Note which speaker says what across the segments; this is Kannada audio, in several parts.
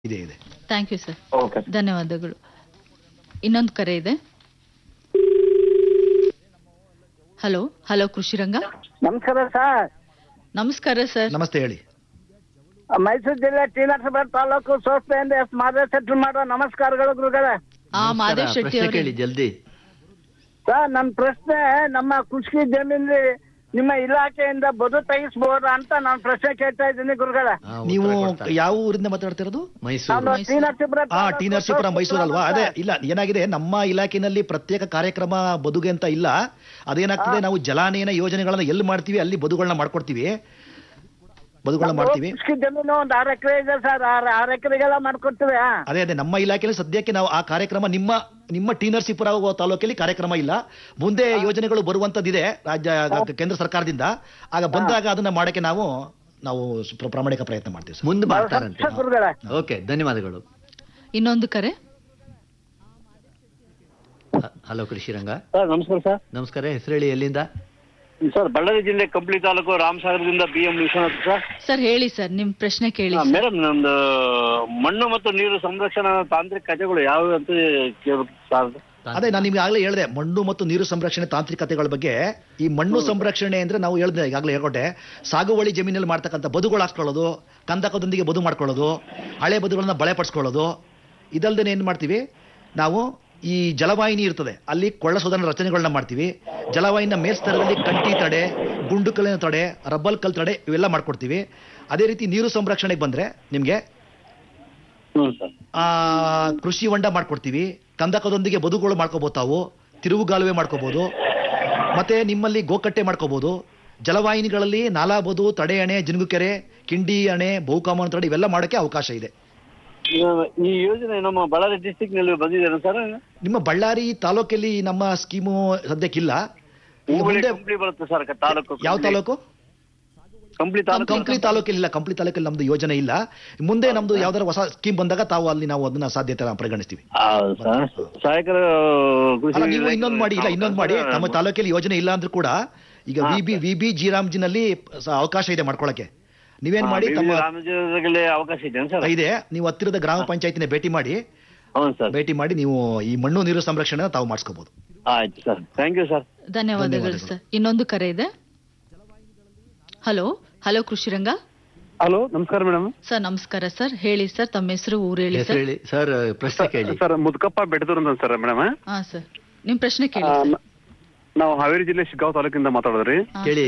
Speaker 1: ಇದೆ ಇದೆ
Speaker 2: ಥ್ಯಾಂಕ್ ಯು ಸರ್
Speaker 3: ಓಕೆ
Speaker 2: ಧನ್ಯವಾದಗಳು ಇನ್ನೊಂದು ಕರೆ ಇದೆ ಹಲೋ ಹಲೋ ಕೃಷಿರಂಗ
Speaker 4: ನಮಸ್ಕಾರ ಸರ್
Speaker 2: ನಮಸ್ಕಾರ ಸರ್
Speaker 1: ನಮಸ್ತೆ ಹೇಳಿ
Speaker 4: ಮೈಸೂರು ಜಿಲ್ಲೆ ಟಿ ನರಸೀಪುರ ತಾಲೂಕು ಸೋಸ್ಪೆಯಿಂದ ಎಸ್ ಮಾದೇವ್ ಸೆಟ್ಲ್ ಮಾಡೋ ನಮಸ್ಕಾರಗಳು ಗುರುಗಳೇ
Speaker 2: ಆ ಮಾದೇವ್ ಶೆಟ್ಟಿ
Speaker 5: ಪ್ರಶ್ನೆ
Speaker 2: ಅವರೇ
Speaker 5: ಕೇಳಿ ಜಲ್ದಿ
Speaker 4: ಸರ್ ನನ್ನ ಪ್ರಶ್ನೆ ನಮ್ಮ ಕೃಷಿ ಜಮೀನಲ್ಲಿ ನಿಮ್ಮ ಇಲಾಖೆಯಿಂದ ಬದು ತೆಗಿಸ್ಬೋದಾ ಅಂತ ನಾನು ಪ್ರಶ್ನೆ ಕೇಳ್ತಾ ಇದ್ದೀನಿ ಗುರುಗಳೇ
Speaker 5: ಹಾ, ಉತ್ತರ
Speaker 1: ನೀವು
Speaker 5: ಕೊಡ್ತಾರೆ.
Speaker 1: ಯಾವ ಊರಿಂದ ಮಾತಾಡ್ತಿರೋದು
Speaker 5: ಮೈಸೂರು
Speaker 4: ನಾನು ಟಿ ನರಸೀಪುರ
Speaker 1: ಆ ಟಿ ನರಸೀಪುರ ಮೈಸೂರು ಅಲ್ವಾ ಅದೇ ಇಲ್ಲ ಏನಾಗಿದೆ ನಮ್ಮ ಇಲಾಖೆನಲ್ಲಿ ಪ್ರತ್ಯೇಕ ಕಾರ್ಯಕ್ರಮ ಬದುಗೆ ಅಂತ ಇಲ್ಲ ಅದೇನಾಗ್ತದೆ ನಾವು ಜಲಾನಯನ ಯೋಜನೆಗಳನ್ನ ಎಲ್ಲಿ ಮಾಡ್ತೀವಿ ಅಲ್ಲಿ ಬದುಗಳನ್ನ ಮಾಡ್ಕೊಡ್ತೀವಿ ಬದುಗಳನ್ನ ಮಾಡ್ತೀವಿ
Speaker 4: ಕೃಷಿ ಜಮೀನು ಒಂದು ಆರು ಎಕರೆ ಇದೆ ಸರ್ ಆರು ಆರು ಎಕರೆಗೆಲ್ಲ ಮಾಡ್ಕೊಡ್ತೀವಿ ಆ?
Speaker 1: ಅದೇ ಅದೇ ನಮ್ಮ ಇಲಾಖೆಯಲ್ಲಿ ಸದ್ಯಕ್ಕೆ ನಾವು ಆ ಕಾರ್ಯಕ್ರಮ ನಿಮ್ಮ ನಿಮ್ಮ ಟಿ ನರಸೀಪುರ ತಾಲೂಕಲ್ಲಿ ಕಾರ್ಯಕ್ರಮ ಇಲ್ಲ ಮುಂದೆ ಯೋಜನೆಗಳು ಬರುವಂತದ್ದಿದೆ ರಾಜ್ಯ ಕೇಂದ್ರ ಸರ್ಕಾರದಿಂದ ಆಗ ಬಂದಾಗ ಅದನ್ನ ಮಾಡಕ್ಕೆ ನಾವು ನಾವು ಪ್ರ- ಪ್ರಾಮಾಣಿಕ ಪ್ರಯತ್ನ ಮಾಡ್ತೀವಿ ಸರ್
Speaker 5: ಮುಂದೆ
Speaker 4: ಬಹಳ
Speaker 5: ಮಾಡ್ತಾರಂತೆ
Speaker 4: ಸಂತೋಷ ಗುರುಗಳೇ
Speaker 5: ಓಕೆ ಧನ್ಯವಾದಗಳು
Speaker 2: ಇನ್ನೊಂದು ಕರೆ
Speaker 5: ಹ- ಹಲೋ ಕೃಷಿರಂಗ
Speaker 3: ಸರ್ ನಮಸ್ಕಾರ ಸರ್
Speaker 5: ನಮಸ್ಕಾರ ಹೆಸರು ಹೇಳಿ ಎಲ್ಲಿಂದ
Speaker 3: ಸರ್ ಬಳ್ಳಾರಿ ಜಿಲ್ಲೆ ಕಂಪ್ಲಿ ತಾಲೂಕು ರಾಮಸಾಗರದಿಂದ B M Vishwanath sir
Speaker 2: sir ಹೇಳಿ ಸರ್ ನಿಮ್ ಪ್ರಶ್ನೆ ಕೇಳಿ
Speaker 3: ಹಾ, ಮೇಡಮ್ ನಮ್ದು ಮಣ್ಣು ಮತ್ತು ನೀರು ಸಂರಕ್ಷಣಾ ತಾಂತ್ರಿಕತೆಗಳು ಯಾವುವು ಅಂತ ಕೇಳ್ಬೇಕು ಸರ್
Speaker 1: ಅದೇ ನಾನು ನಿಮ್ಗೆ ಆಗ್ಲೇ ಹೇಳಿದೆ ಮಣ್ಣು ಮತ್ತು ನೀರು ಸಂರಕ್ಷಣೆ ತಾಂತ್ರಿಕತೆಗಳ ಬಗ್ಗೆ ಈ ಮಣ್ಣು ಸಂರಕ್ಷಣೆ ಅಂದ್ರೆ ನಾವು ಹೇಳಿದೆ ಈಗಾಗಲೇ ಹೇಳ್ಕೊಟ್ಟೆ ಸಾಗುವಳಿ ಜಮೀನಲ್ಲಿ ಮಾಡ್ತಕ್ಕಂಥ ಬದುಗಳು ಹಾಕ್ಕೊಳ್ಳೋದು ಕಂದಕದೊಂದಿಗೆ ಬದು ಮಾಡ್ಕೊಳ್ಳೋದು ಹಳೆ ಬದುಗಳನ್ನ ಬಳೆ ಪಡಿಸ್ಕೊಳ್ಳೋದು ಇದಲ್ದೇ ಏನು ಮಾಡ್ತೀವಿ ನಾವು ಈ ಜಲವಾಹಿನಿ ಇರ್ತದೆ ಅಲ್ಲಿ ಕೊಳ್ಳ ಶೋಧನ ರಚನೆಗಳನ್ನ ಮಾಡ್ತೀವಿ ಜಲವಾಹಿನಿಯ ಮೇಲ್ಸ್ತರದಲ್ಲಿ ಕಂಟಿ ತಡೆ ಗುಂಡು ಕಲ್ಲಿನ ತಡೆ ರಬ್ಬಲ್ ಕಲ್ ತಡೆ ಇವೆಲ್ಲ ಮಾಡ್ಕೊಡ್ತೀವಿ ಅದೇ ರೀತಿ ನೀರು ಸಂರಕ್ಷಣೆಗೆ ಬಂದ್ರೆ ನಿಮಗೆ
Speaker 3: ಹ್ಞೂ ಸರ್
Speaker 1: ಆ, ಕೃಷಿ ಹೊಂಡ ಮಾಡ್ಕೊಡ್ತೀವಿ ಕಂದಕದೊಂದಿಗೆ ಬದುಗಳು ಮಾಡ್ಕೋಬೋದು ತಾವು ತಿರುವುಗಾಲುವೆ ಮಾಡ್ಕೋಬೋದು ಮತ್ತೆ ನಿಮ್ಮಲ್ಲಿ ಗೋಕಟ್ಟೆ ಮಾಡ್ಕೋಬೋದು ಜಲವಾಹಿನಿಗಳಲ್ಲಿ ನಾಲಾ ಬದು ತಡೆ ಅಣೆ ಜಿನುಗುಕೆರೆ ಕಿಂಡಿ ಅಣೆ ಬಹುಕಾಮನ ತಡೆ ಇವೆಲ್ಲ ಮಾಡೋಕ್ಕೆ ಅವಕಾಶ ಇದೆ
Speaker 3: ಈ ಯೋಜನೆ ನಮ್ಮ ಬಳ್ಳಾರಿ ಡಿಸ್ಟಿಕ್ ನಲ್ಲಿ ಬಂದಿದೆ ಸರ್
Speaker 1: ನಿಮ್ಮ ಬಳ್ಳಾರಿ ತಾಲೂಕಲ್ಲಿ ನಮ್ಮ ಸ್ಕೀಮು ಸದ್ಯಕ್ಕಿಲ್ಲ ಈಗ
Speaker 3: ಹೂಬಳಿ
Speaker 1: ಮುಂದೆ
Speaker 3: ಕಂಪ್ಲಿ ಬರುತ್ತೆ ಸರ್ ತಾಲೂಕು
Speaker 1: ಯಾವ ತಾಲೂಕು
Speaker 3: ಕಂಪ್ಲಿ ತಾಲೂಕು
Speaker 1: ಕಂಪ್ಲಿ ತಾಲೂಕಲ್ಲಿ ಇಲ್ಲ ಕಂಪ್ಲಿ ತಾಲೂಕಲ್ಲಿ ನಮ್ದು ಯೋಜನೆ ಇಲ್ಲ ಮುಂದೆ ನಮ್ದು ಯಾವ್ದಾರ ಹೊಸ ಸ್ಕೀಮ್ ಬಂದಾಗ ತಾವು ಅಲ್ಲಿ ನಾವು ಅದನ್ನ ಸಾಧ್ಯತೆ ಪರಿಗಣಿಸ್ತೀವಿ
Speaker 3: ಹೌದು ಸರ್ ಸಹಾಯಕರ ಕೃಷಿ
Speaker 1: ಅಲ್ಲ ನೀವು
Speaker 3: ಇಲಾಖೆ-
Speaker 1: ಇನ್ನೊಂದು ಮಾಡಿ ಇಲ್ಲ ಇನ್ನೊಂದು ಮಾಡಿ ನಮ್ಮ ತಾಲೂಕಲ್ಲಿ ಯೋಜನೆ ಇಲ್ಲ ಅಂದ್ರೂ ಕೂಡ ಈಗ ವಿ ಬಿ ವಿ ಬಿ ಜಿರಾಮ್ಜಿನಲ್ಲಿ ಸ- ಅವಕಾಶ ಇದೆ ಮಾಡ್ಕೊಳಕ್ಕೆ ನೀವೇನ್ ಮಾಡಿ
Speaker 3: ಹಾ,
Speaker 1: ತಮ್ಮ
Speaker 3: ವಿವಿಧ ರಾಮಜನಗಳಿಗೆ ಅವಕಾಶ ಇದೆ ಸರ್
Speaker 1: ಇದೆ ನೀವು ಹತ್ತಿರದ ಗ್ರಾಮ ಪಂಚಾಯತಿನ ಭೇಟಿ ಮಾಡಿ
Speaker 3: ಹೌದು ಸರ್
Speaker 1: ಭೇಟಿ ಮಾಡಿ ನೀವು ಈ ಮಣ್ಣು ನೀರು ಸಂರಕ್ಷಣೆ ತಾವು ಮಾಡಿಸ್ಕೋಬಹುದು
Speaker 3: ಆಯ್ತು ಸರ್ ಥ್ಯಾಂಕ್ ಯು ಸರ್
Speaker 2: ಧನ್ಯವಾದಗಳು
Speaker 1: ಧನ್ಯವಾದಗಳು.
Speaker 2: ಸರ್ ಇನ್ನೊಂದು ಕರೆ ಇದೆ ಹಲೋ ಹಲೋ ಕೃಷಿರಂಗ
Speaker 6: ಹಲೋ ನಮಸ್ಕಾರ ಮೇಡಮ್
Speaker 2: ಸರ್ ನಮಸ್ಕಾರ ಸರ್ ಹೇಳಿ ಸರ್ ತಮ್ಮ ಹೆಸರು ಊರು ಹೇಳಿ
Speaker 5: ಹೆಸರು
Speaker 2: ಸರ್
Speaker 5: ಹೇಳಿ ಸರ್ ಪ್ರಶ್ನೆ ಕೇಳಿ
Speaker 6: ಸರ್ ಮುದ್ಕಪ್ಪ ಬೆಟ್ಟದೂರ್ ಅಂತ ಸರ್ ಮೇಡಮ್
Speaker 2: ಹಾ ಸರ್ ನಿಮ್ ಪ್ರಶ್ನೆ ಕೇಳಿ ಸರ್.
Speaker 6: ನಾವು ಹಾವೇರಿ ಜಿಲ್ಲೆ ಶಿಗ್ಗಾಂವ್ ತಾಲೂಕಿಂದ ಮಾತಾಡೋದ್ರಿ
Speaker 2: ಹಾ,
Speaker 5: ಕೇಳಿ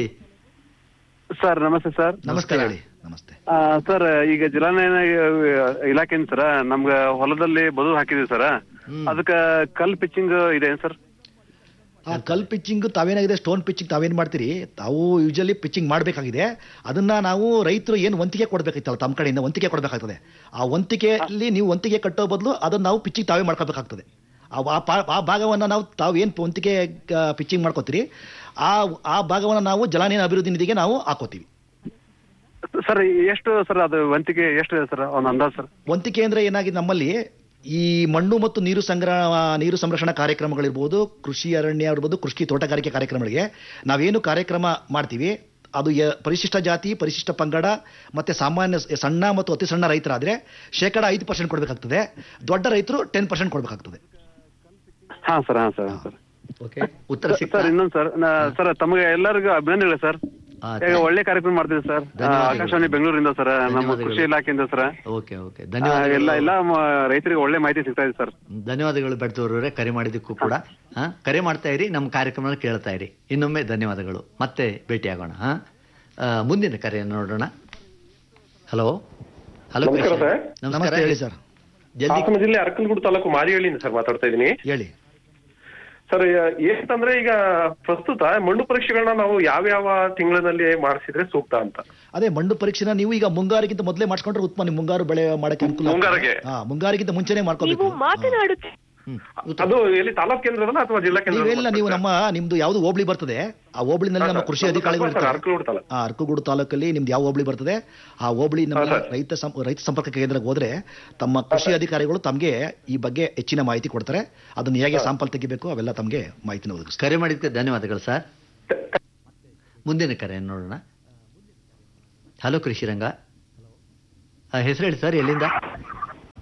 Speaker 6: ಸರ್ ನಮಸ್ತೆ ಸರ್
Speaker 1: ನಮಸ್ಕಾರ ಹೇಳಿ ನಮಸ್ತೆ
Speaker 6: ಆ, ಸರ್ ಈಗ ಜಲಾನಯನ ಇಲಾಖೆಯಿಂದ ಸರ್ ನಮ್ಗ ಹೊಲದಲ್ಲಿ ಬದು ಹಾಕಿದೀವಿ ಸರ್ ಅದಕ್ಕ ಕಲ್ ಪಿಚ್ಚಿಂಗ್ ಇದೆ ಸರ್
Speaker 1: ಆ ಕಲ್ ಪಿಚ್ಚಿಂಗ್ ತಾವೇನಾಗಿದೆ ಸ್ಟೋನ್ ಪಿಚ್ಚಿಂಗ್ ತಾವೇನ್ ಮಾಡ್ತೀರಿ ತಾವು ಯೂಶಲಿ ಪಿಚ್ಚಿಂಗ್ ಮಾಡಬೇಕಾಗಿದೆ ಅದನ್ನ ನಾವು ರೈತರು ಏನು ವಂತಿಗೆ ಕೊಡ್ಬೇಕಾಯ್ತಲ್ಲ ತಮ್ಮ ಕಡೆಯಿಂದ ವಂತಿಗೆ ಕೊಡಬೇಕಾಗ್ತದೆ ಆ ವಂತಿಗೆಯಲ್ಲಿ ನೀವು ವಂತಿಗೆ ಕಟ್ಟೋ ಬದಲು ಅದನ್ನ ನಾವು ಪಿಚ್ಚಿಂಗ್ ತಾವೇ ಮಾಡ್ಕೋಬೇಕಾಗ್ತದೆ ಆ- ಆ ಪಾ- ಆ ಭಾಗವನ್ನ ನಾವು ತಾವು ಏನು ವಂತಿಗೆ ಪಿಚ್ಚಿಂಗ್ ಮಾಡ್ಕೋತೀರಿ ಆ ಆ ಭಾಗವನ್ನ ನಾವು ಜಲಾನಯನ ಅಭಿವೃದ್ಧಿ ನಿಧಿಗೆ ನಾವು ಹಾಕೋತೀವಿ
Speaker 6: ಸರ್ ಎಷ್ಟು ಸರ್ ಅದು ವಂತಿಗೆ ಎಷ್ಟು ಇದೆ ಸರ್ ಒಂದು ಅಂದಾಜ್ ಸರ್
Speaker 1: ವಂತಿಕೆ ಅಂದ್ರೆ ಏನಾಗಿದೆ ನಮ್ಮಲ್ಲಿ ಈ ಮಣ್ಣು ಮತ್ತು ನೀರು ಸಂಗ್ರಹ ನೀರು ಸಂರಕ್ಷಣಾ ಕಾರ್ಯಕ್ರಮಗಳಿರ್ಬೋದು ಕೃಷಿ ಅರಣ್ಯ ಇರ್ಬೋದು ಕೃಷಿ ತೋಟಗಾರಿಕೆ ಕಾರ್ಯಕ್ರಮಗಳಿಗೆ ನಾವೇನು ಕಾರ್ಯಕ್ರಮ ಮಾಡ್ತೀವಿ ಅದು ಯ- ಪರಿಶಿಷ್ಟ ಜಾತಿ ಪರಿಶಿಷ್ಟ ಪಂಗಡ ಮತ್ತೆ ಸಾಮಾನ್ಯ ಸ- ಸಣ್ಣ ಮತ್ತು ಅತಿ ಸಣ್ಣ ರೈತರಾದ್ರೆ ಶೇಕಡ ಐದು ಪರ್ಸೆಂಟ್ ಕೊಡಬೇಕಾಗ್ತದೆ ದೊಡ್ಡ ರೈತರು ಟೆನ್ ಪರ್ಸೆಂಟ್ ಕೊಡಬೇಕಾಗ್ತದೆ
Speaker 6: ಹಾ ಸರ್ ಹಾ ಸರ್ ಹಾ ಸರ್
Speaker 5: ಓಕೆ ಉತ್ತರ ಸಿಕ್ತಾ
Speaker 6: ಸರ್ ಇನ್ನೊಂದು ಸರ್ ಸರ್ ತಮಗೆ ಎಲ್ಲರಿಗೂ ಅಭಿನಂದನೆಗಳು ಸರ್
Speaker 5: ಆ,
Speaker 6: ಈಗ ಒಳ್ಳೆ ಕಾರ್ಯಕ್ರಮ ಮಾಡ್ತೀವಿ ಸರ್ ಆ,
Speaker 5: ಧನ್ಯವಾದಗಳು.
Speaker 6: ಆಕಾಶವಾಣಿ ಬೆಂಗಳೂರಿಂದ ಸರ್ ನಮ್ಮ
Speaker 5: ಧನ್ಯವಾದಗಳು.
Speaker 6: ಕೃಷಿ ಇಲಾಖೆಯಿಂದ ಸರ್
Speaker 5: ಓಕೆ ಓಕೆ
Speaker 6: ಆ,
Speaker 5: ಧನ್ಯವಾದಗಳು
Speaker 6: ಎಲ್ಲ ಎಲ್ಲ ಮ- ರೈತರಿಗೆ ಒಳ್ಳೆ ಮಾಹಿತಿ ಸಿಗ್ತಾ ಇದೆ ಸರ್
Speaker 5: ಧನ್ಯವಾದಗಳು ಬೆಡ್ತವ್ರವ್ರೆ ಕರೆ ಮಾಡಿದ್ದಕ್ಕೂ ಕೂಡ ಹಾ ಕರೆ ಮಾಡ್ತಾ ಇರಿ ನಮ್ಮ ಕಾರ್ಯಕ್ರಮ ಕೇಳ್ತಾ ಇರಿ ಇನ್ನೊಮ್ಮೆ ಧನ್ಯವಾದಗಳು ಮತ್ತೆ ಭೇಟಿಯಾಗೋಣ ಹಾ ಆ, ಮುಂದಿನ ಕರೆಯನ್ನು ನೋಡೋಣ ಹಲೋ ಹಲೋ
Speaker 7: ನಮಸ್ಕಾರ ಸರ್.
Speaker 1: ನಮಸ್ತೆ ಹೇಳಿ ಸರ್
Speaker 5: ಜಲ್ದಿ
Speaker 7: ಹಾಸನ ಜಿಲ್ಲೆ ಅರಕಲಗೂಡು ತಾಲೂಕು ಮಾರಿಹಳ್ಳಿಯಿಂದ ಸರ್ ಮಾತಾಡ್ತಾ ಇದ್ದೀನಿ
Speaker 1: ಹೇಳಿ
Speaker 7: ಸರ್ ಏನಂತಂದ್ರೆ ಈಗ ಪ್ರಸ್ತುತ ಮಣ್ಣು ಪರೀಕ್ಷೆಗಳನ್ನ ನಾವು ಯಾವ್ಯಾವ ತಿಂಗಳಿನಲ್ಲಿ ಮಾಡಿಸಿದ್ರೆ ಸೂಕ್ತ ಅಂತ
Speaker 1: ಅದೇ ಮಣ್ಣು ಪರೀಕ್ಷೆನ ನೀವು ಈಗ ಮುಂಗಾರಿಗಿಂತ ಮೊದಲೇ ಮಾಡ್ಕೊಂಡ್ರೆ ಉತ್ತಮ ನೀವು ಮುಂಗಾರು ಬೆಳೆ ಮಾಡಕ್ಕೆ ಅನುಕೂಲ ಆಗ್ತದೆ.
Speaker 7: ಮುಂಗಾರಿಗೆ?
Speaker 1: ಹಾ ಮುಂಗಾರಿಗಿಂತ ಮುಂಚೆನೆ ಮಾಡ್ಕೋಬೇಕು
Speaker 5: ಹ್ಮ್
Speaker 7: ಅದು ಎಲ್ಲಿ ತಾಲೂಕ್ ಕೇಂದ್ರದಲ್ಲ ಅಥವಾ ಜಿಲ್ಲಾ
Speaker 1: ನೀವೆಲ್ಲ ನೀವು
Speaker 7: ಕೇಂದ್ರ
Speaker 1: ನಮ್ಮ ನಿಮ್ದು ಯಾವ್ದು ಹೋಬಳಿ ಬರ್ತದೆ ಆ ಹೋಬಳಿನಲ್ಲಿ ನಮ್ಮ ಕೃಷಿ ಅಧಿಕಾರಿಗಳು ಇರ್ತಾರೆ.
Speaker 7: ಅರಕಲಗೂಡು ತಾಲೂಕು
Speaker 1: ಆ ಅರ್ಕುಗೂಡು ತಾಲೂಕಲ್ಲಿ ನಿಮ್ದು ಯಾವ ಹೋಬಳಿ ಬರ್ತದೆ ಆ ಹೋಬಳಿ ನಮ್ಮ
Speaker 7: ಹಾ, ಸರ್.
Speaker 1: ರೈತ ಸಂ- ರೈತ ಸಂಪರ್ಕ ಕೇಂದ್ರಕ್ಕೆ ಹೋದ್ರೆ ತಮ್ಮ ಕೃಷಿ ಅಧಿಕಾರಿಗಳು ತಮಗೆ ಈ ಬಗ್ಗೆ ಹೆಚ್ಚಿನ ಮಾಹಿತಿ ಕೊಡ್ತಾರೆ ಅದನ್ನ ಹೇಗೆ ಸಾಂಪಲ್ ತೆಗಿಬೇಕು ಅವೆಲ್ಲ ತಮಗೆ ಮಾಹಿತಿನ ಒದಗಿಸ್ತಾರೆ
Speaker 5: ಕರೆ ಮಾಡಿದ್ದಕ್ಕೆ ಧನ್ಯವಾದಗಳು ಸರ್ ಮುಂದಿನ ಕರೆಯನ್ನು ನೋಡೋಣ ಹಲೋ ಕೃಷಿರಂಗ ಹೆಸರು ಹೇಳಿ ಸರ್ ಎಲ್ಲಿಂದ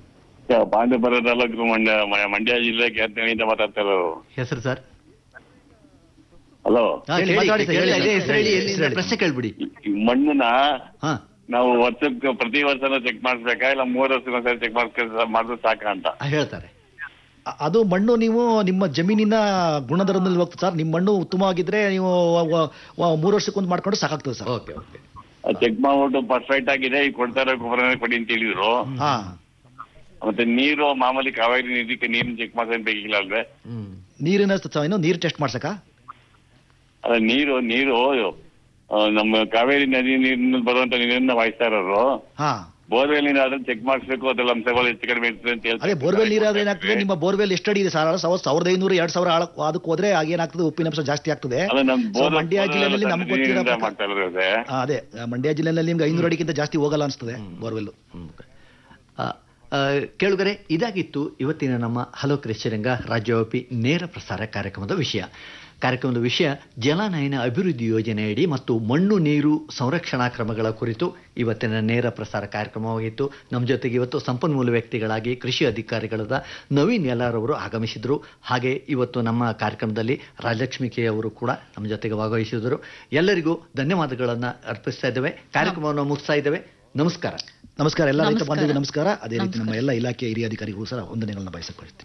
Speaker 3: ಪಾಂಡವಪುರ ತಾಲೂಕು ಮಂಡ್ಯ ಮ- ಮಂಡ್ಯ ಜಿಲ್ಲೆ ಕೇರ್ತಣಿಯಿಂದ ಮಾತಾಡ್ತಾ ಇರೋರು
Speaker 5: ಹೆಸರು ಸರ್
Speaker 3: ಹಲೋ
Speaker 5: ಹಾ,
Speaker 1: ಹೇಳಿ,
Speaker 5: ಕೇಳಿ,
Speaker 1: ಮಾತಾಡಿ ಸರ್,
Speaker 5: ಕೇಳಿ,
Speaker 1: ಹೇಳಿ,
Speaker 5: ಅದೇ ಹೆಸರು ಹೇಳಿ,
Speaker 1: ಹೇಳಿ,
Speaker 5: ಎಲ್ಲಿಂದ
Speaker 1: ಹೇಳಿ.
Speaker 5: ಪ್ರಶ್ನೆ ಕೇಳ್ಬಿಡಿ
Speaker 3: ಈ ಮಣ್ಣನ್ನ
Speaker 5: ಹಾ
Speaker 3: ನಾವು ವರ್ಷಕ್ಕೆ ಪ್ರತಿ ವರ್ಷನೂ ಚೆಕ್ ಮಾಡಿಸ್ಬೇಕಾ ಇಲ್ಲ ಮೂರು ವರ್ಷಕ್ಕೊಂದ್ಸರಿ ಚೆಕ್ ಮಾಡ್ಕೊಂಡು ಮಾಡಿದ್ರೆ ಸಾಕ ಅಂತ
Speaker 5: ಆ, ಹೇಳ್ತಾರೆ
Speaker 1: ಅ- ಅದು ಮಣ್ಣು ನೀವು ನಿಮ್ಮ ಜಮೀನಿನ ಗುಣಧರ್ಮದಲ್ಲಿ ಹೋಗ್ತದೆ ಸರ್ ನಿಮ್ಮ ಮಣ್ಣು ಉತ್ತಮವಾಗಿದ್ರೆ ನೀವು ವ- ವ- ವ- ಮೂರು ವರ್ಷಕ್ಕೊಂದು ಮಾಡ್ಕೊಂಡು ಸಾಕಾಗ್ತದೆ ಸರ್
Speaker 5: ಓಕೆ ಓಕೆ
Speaker 3: ಚೆಕ್ ಮಾಡ್ಬಿಟ್ಟು ಪರ್ಫೆಕ್ಟ್ ಆಗಿದೆ ಈಗ ಕೊಡ್ತಾ ಇರೋ ಗೊಬ್ಬರನೇ ಕೊಡಿ ಅಂತ ಹೇಳಿದ್ರು
Speaker 1: ಹಾ
Speaker 3: ಮತ್ತೆ ನೀರು ಮಾಮೂಲಿ ಕಾವೇರಿ ನೀರಿಗೆ ನೀರಿನ ಚೆಕ್ ಮಾಡ್ಸೋದ್ ಬೇಕಿಲ್ಲ ಅಲ್ವೇ
Speaker 5: ಹ್ಮ್
Speaker 1: ನೀರಿನ ಸ- ಏನು ನೀರು ಟೆಸ್ಟ್ ಮಾಡ್ಸಕ
Speaker 3: ಅದ ನೀರು ನೀರು ಆ, ನಮ್ಮ ಕಾವೇರಿ ನದಿ ನೀರಿನ ಬರುವಂತ ನೀರನ್ನ ವಾಯಿಸ್ತಾ ಇರೋರು
Speaker 1: ಹಾ
Speaker 3: ಬೋರ್ವೆಲ್ ನೀರು ಆದ್ರೆ ಚೆಕ್ ಮಾಡಿಸ್ಬೇಕು ಅದ್ರಲ್ಲಿ ಅಂಶಗಳು ಹೆಚ್ಚು ಕಡಿಮೆ ಇರ್ತದೆ ಅಂತ
Speaker 1: ಅದೇ ಬೋರ್ವೆಲ್ ನೀರಾದ್ರೆ ಏನಾಗ್ತದೆ ನಿಮ್ಮ ಬೋರ್ವೆಲ್ ಎಷ್ಟು ಅಡಿ ಇದೆ ಸರ್ ಸಾವಿರದ ಸಾವಿರದ ಐನೂರು ಎರಡ್ ಸಾವಿರ ಆಳ ಅದಕ್ಕೆ ಹೋದ್ರೆ ಆಗೇನಾಗ್ತದೆ ಉಪ್ಪಿನಂಶ ಜಾಸ್ತಿ ಆಗ್ತದೆ
Speaker 3: ಅಲ್ಲ ನಮ್
Speaker 1: So,
Speaker 3: ಬೋರ್
Speaker 1: ಮಂಡ್ಯ ಜಿಲ್ಲೆಯಲ್ಲಿ ನಮ್ಗೆ ಗೊತ್ತಿರೋ
Speaker 3: ನೀರಿಂದ
Speaker 1: ಪ್ರಕಾರ-
Speaker 3: ಮಾಡ್ತಾ ಇರೋದು ಅದೇ.
Speaker 1: ಆ, ಅದೇ ಆ, ಮಂಡ್ಯ ಜಿಲ್ಲೆಯಲ್ಲಿ ನಿಮ್ಗೆ ಐನೂರು ಅಡಿಗಿಂತ ಜಾಸ್ತಿ ಹೋಗಲ್ಲ ಅನ್ಸ್ತದೆ ಬೋರ್ವೆಲ್
Speaker 5: ಹ್ಮ್. ಆ, ಆ, ಕೇಳುಗರೆ ಇದಾಗಿತ್ತು ಇವತ್ತಿನ ನಮ್ಮ ಹಲೋ ಕೃಷ್ಣರಂಗ ರಾಜ್ಯವ್ಯಾಪಿ ನೇರ ಪ್ರಸಾರ ಕಾರ್ಯಕ್ರಮದ ವಿಷಯ ಕಾರ್ಯಕ್ರಮದ ವಿಷಯ ಜಲಾನಯನ ಅಭಿವೃದ್ಧಿ ಯೋಜನೆಯಡಿ ಮತ್ತು ಮಣ್ಣು ನೀರು ಸಂರಕ್ಷಣಾ ಕ್ರಮಗಳ ಕುರಿತು ಇವತ್ತಿನ ನೇರ ಪ್ರಸಾರ ಕಾರ್ಯಕ್ರಮವಾಗಿತ್ತು ನಮ್ಮ ಜೊತೆಗೆ ಇವತ್ತು ಸಂಪನ್ಮೂಲ ವ್ಯಕ್ತಿಗಳಾಗಿ ಕೃಷಿ ಅಧಿಕಾರಿಗಳಾದ ನವೀನ್ ಯಲ್ಲಾರವರು ಆಗಮಿಸಿದರು ಹಾಗೆ ಇವತ್ತು ನಮ್ಮ ಕಾರ್ಯಕ್ರಮದಲ್ಲಿ ರಾಜಲಕ್ಷ್ಮಿ ಕೆ ಅವರು ಕೂಡ ನಮ್ಮ ಜೊತೆಗೆ ಭಾಗವಹಿಸಿದರು ಎಲ್ಲರಿಗೂ ಧನ್ಯವಾದಗಳನ್ನು ಅರ್ಪಿಸ್ತಾ ಇದ್ದೇವೆ ಕಾರ್ಯಕ್ರಮವನ್ನು ಮುಗಿಸ್ತಾ ಇದ್ದೇವೆ ನಮಸ್ಕಾರ
Speaker 1: ನಮಸ್ಕಾರ ಎಲ್ಲ ರೈತ
Speaker 2: ನಮಸ್ಕಾರ.
Speaker 1: ಬಾಂಧವರಿಗೆ ನಮಸ್ಕಾರ ಅದೇ ರೀತಿ ನಮ್ಮ
Speaker 2: ನಮಸ್ಕಾರ.
Speaker 1: ಎಲ್ಲ ಇಲಾಖೆಯ ಹಿರಿಯ ಅಧಿಕಾರಿಗಳು ಸಹ ವಂದನೆಗಳನ್ನ ಬಯಸಿಕೊಳ್ತೀನಿ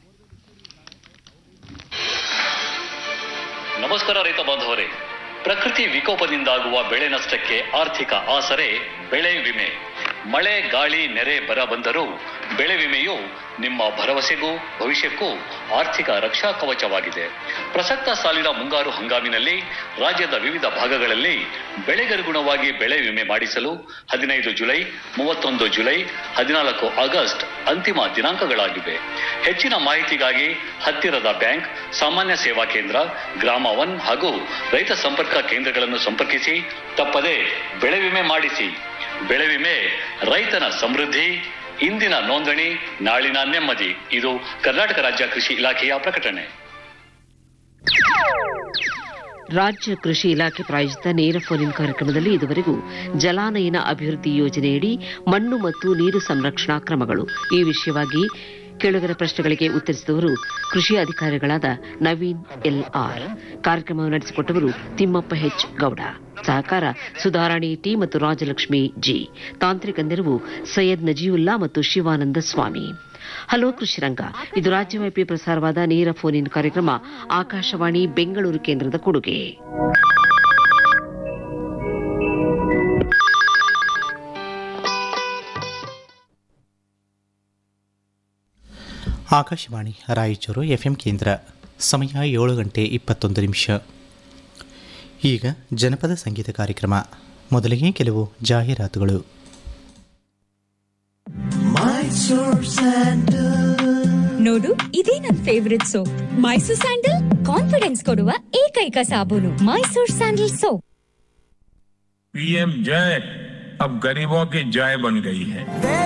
Speaker 8: ನಮಸ್ಕಾರ ರೈತ ಬಾಂಧವರೇ ಪ್ರಕೃತಿ ವಿಕೋಪದಿಂದಾಗುವ ಬೆಳೆ ನಷ್ಟಕ್ಕೆ ಆರ್ಥಿಕ ಆಸರೆ ಬೆಳೆ ವಿಮೆ ಮಳೆ ಗಾಳಿ ನೆರೆ ಬರ ಬಂದರೂ ಬೆಳೆ ವಿಮೆಯು ನಿಮ್ಮ ಭರವಸೆಗೂ ಭವಿಷ್ಯಕ್ಕೂ ಆರ್ಥಿಕ ರಕ್ಷಾ ಕವಚವಾಗಿದೆ ಪ್ರಸಕ್ತ ಸಾಲಿನ ಮುಂಗಾರು ಹಂಗಾಮಿನಲ್ಲಿ ರಾಜ್ಯದ ವಿವಿಧ ಭಾಗಗಳಲ್ಲಿ ಬೆಳೆಗನುಗುಣವಾಗಿ ಬೆಳೆ ವಿಮೆ ಮಾಡಿಸಲು ಹದಿನೈದು ಜುಲೈ ಮೂವತ್ತೊಂದು ಜುಲೈ ಹದಿನಾಲ್ಕು ಆಗಸ್ಟ್ ಅಂತಿಮ ದಿನಾಂಕಗಳಾಗಿವೆ ಹೆಚ್ಚಿನ ಮಾಹಿತಿಗಾಗಿ ಹತ್ತಿರದ ಬ್ಯಾಂಕ್ ಸಾಮಾನ್ಯ ಸೇವಾ ಕೇಂದ್ರ ಗ್ರಾಮ ಒನ್ ಹಾಗೂ ರೈತ ಸಂಪರ್ಕ ಕೇಂದ್ರಗಳನ್ನು ಸಂಪರ್ಕಿಸಿ ತಪ್ಪದೆ ಬೆಳೆ ವಿಮೆ ಮಾಡಿಸಿ ಬೆಳೆ ವಿಮೆ ರೈತನ ಸಮೃದ್ಧಿ ಇಂದಿನ ನೋಂದಣಿ ನಾಳಿನ ನೆಮ್ಮದಿ ಇದು ಕರ್ನಾಟಕ ರಾಜ್ಯ ಕೃಷಿ ಇಲಾಖೆಯ ಪ್ರಕಟಣೆ
Speaker 9: ರಾಜ್ಯ ಕೃಷಿ ಇಲಾಖೆ ಪ್ರಾಯೋಜಿತ ನೇರ ಫೋನ್ ಕಾರ್ಯಕ್ರಮದಲ್ಲಿ ಇದುವರೆಗೂ ಜಲಾನಯನ ಅಭಿವೃದ್ಧಿ ಯೋಜನೆಯಡಿ ಮಣ್ಣು ಮತ್ತು ನೀರು ಸಂರಕ್ಷಣಾ ಕ್ರಮಗಳು ಈ ವಿಷಯವಾಗಿ ಕೇಳುಗರ ಪ್ರಶ್ನೆಗಳಿಗೆ ಉತ್ತರಿಸಿದವರು ಕೃಷಿ ಅಧಿಕಾರಿಗಳಾದ ನವೀನ್ ಎಲ್ ಆರ್ ಕಾರ್ಯಕ್ರಮ ನಡೆಸಿಕೊಟ್ಟವರು ತಿಮ್ಮಪ್ಪ ಹೆಚ್ ಗೌಡ ಸಹಕಾರ ಸುಧಾರಾಣಿ ಟಿ ಮತ್ತು ರಾಜಲಕ್ಷ್ಮಿ ಜಿ ತಾಂತ್ರಿಕ ನೆರವು ಸೈಯದ್ ನಜೀವುಲ್ಲಾ ಮತ್ತು ಶಿವಾನಂದ ಸ್ವಾಮಿ ಹಲೋ ಕೃಷಿರಂಗ ಇದು ರಾಜ್ಯವ್ಯಾಪಿ ಪ್ರಸಾರವಾದ ನೇರ ಫೋನ್ ಇನ್ ಕಾರ್ಯಕ್ರಮ ಆಕಾಶವಾಣಿ ಬೆಂಗಳೂರು ಕೇಂದ್ರದ ಕೊಡುಗೆ
Speaker 10: ಆಕಾಶವಾಣಿ ರಾಯಚೂರು ಎಫ್ಎಂ ಕೇಂದ್ರ ಸಮಯ ಏಳು ಗಂಟೆ ಇಪ್ಪತ್ತೊಂದು ನಿಮಿಷ ಈಗ ಜನಪದ ಸಂಗೀತ ಕಾರ್ಯಕ್ರಮ ಮೊದಲಿಗೆ ಕೆಲವು ಜಾಹೀರಾತುಗಳು
Speaker 11: ನೋಡು ಇದೇ ನನ್ favourite soap Mysore sandal confidence ಕೊಡುವ ಏಕೈಕ ಸಾಬೂನು ಮೈಸೂರ್ ಸ್ಯಾಂಡಲ್ ಸೋಪ್
Speaker 12: पीएम जय अब गरीबों की जय बन गई है